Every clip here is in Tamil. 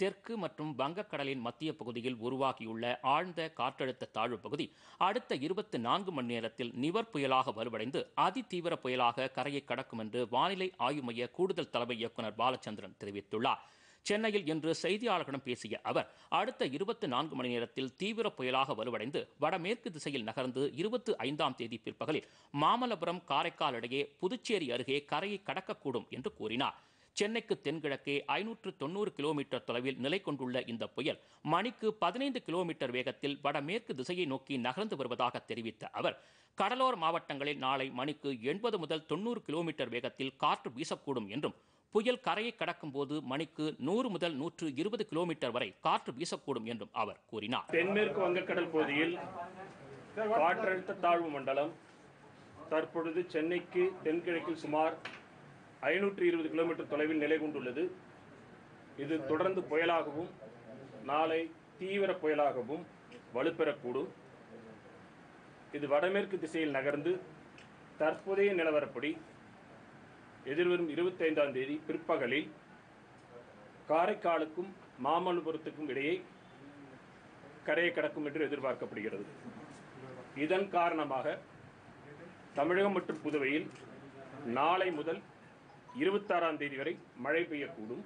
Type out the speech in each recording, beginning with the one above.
தெற்கு மற்றும் வங்கக்கடலின் மத்திய பகுதியில் உருவாகியுள்ள ஆழ்ந்த காற்றழுத்த தாழ்வு பகுதி அடுத்த இருபத்தி நான்கு மணி நேரத்தில் நிவர் புயலாக வலுவடைந்து அதிதீவிர புயலாக கரையை கடக்கும் என்று வானிலை ஆய்வு மைய கூடுதல் தலைமை இயக்குநர் பாலச்சந்திரன் தெரிவித்துள்ளார் சென்னையில் இன்று செய்தியாளர்களிடம் பேசிய அவர் அடுத்த இருபத்தி நான்கு மணி நேரத்தில் தீவிர புயலாக வலுவடைந்து வடமேற்கு திசையில் நகர்ந்து இருபத்தி ஐந்தாம் தேதி பிற்பகலில் மாமல்லபுரம் காரைக்கால் இடையே புதுச்சேரி அருகே கரையை கடக்கக்கூடும் என்று கூறினார் சென்னைக்கு தென்கிழக்கே ஐநூற்று தொண்ணூறு கிலோமீட்டர் தொலைவில் நிலை கொண்டுள்ள இந்த புயல் மணிக்கு பதினைந்து கிலோமீட்டர் வேகத்தில் வடமேற்கு திசையை நோக்கி நகர்ந்து வருவதாக தெரிவித்த அவர் கடலோர மாவட்டங்களில் நாளை மணிக்கு எண்பது முதல் தொண்ணூறு கிலோமீட்டர் வேகத்தில் காற்று வீசக்கூடும் என்றும் புயல் கரையை கடக்கும் போது மணிக்கு நூறு முதல் நூற்று இருபது கிலோமீட்டர் வரை காற்று வீசக்கூடும் என்றும் அவர் கூறினார் தென்மேற்கு வங்கக்கடல் பகுதியில் காற்றழுத்த தாழ்வு மண்டலம் தற்பொழுது சென்னைக்கு தென்கிழக்கில் சுமார் ஐநூற்றி இருபது கிலோமீட்டர் தொலைவில் நிலை கொண்டுள்ளது இது தொடர்ந்து புயலாகவும் நாளை தீவிர புயலாகவும் வலுப்பெறக்கூடும் இது வடமேற்கு திசையில் நகர்ந்து தற்போதைய நிலவரப்படி எதிர்வரும் இருபத்தைந்தாம் தேதி பிற்பகலில் காரைக்காலுக்கும் மாமல்லபுரத்துக்கும் இடையே கரையை கடக்கும் என்று எதிர்பார்க்கப்படுகிறது இதன் காரணமாக தமிழகம் மற்றும் புதுவையில் நாளை முதல் இருபத்தாறாம் தேதி வரை மழை பெய்யக்கூடும்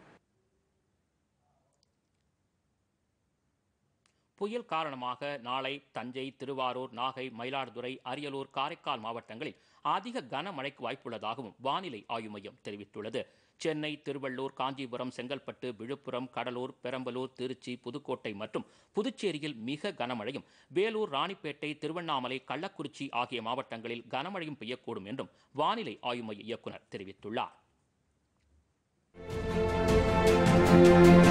புயல் காரணமாக நாளை தஞ்சை திருவாரூர் நாகை மயிலாடுதுறை அரியலூர் காரைக்கால் மாவட்டங்களில் அதிக கனமழைக்கு வாய்ப்புள்ளதாகவும் வானிலை ஆய்வு மையம் தெரிவித்துள்ளது சென்னை திருவள்ளூர் காஞ்சிபுரம் செங்கல்பட்டு விழுப்புரம் கடலூர் பெரம்பலூர் திருச்சி புதுக்கோட்டை மற்றும் புதுச்சேரியில் மிக கனமழையும் வேலூர் ராணிப்பேட்டை திருவண்ணாமலை கள்ளக்குறிச்சி ஆகிய மாவட்டங்களில் கனமழையும் பெய்யக்கூடும் என்றும் வானிலை ஆய்வு மைய இயக்குநர் தெரிவித்துள்ளார்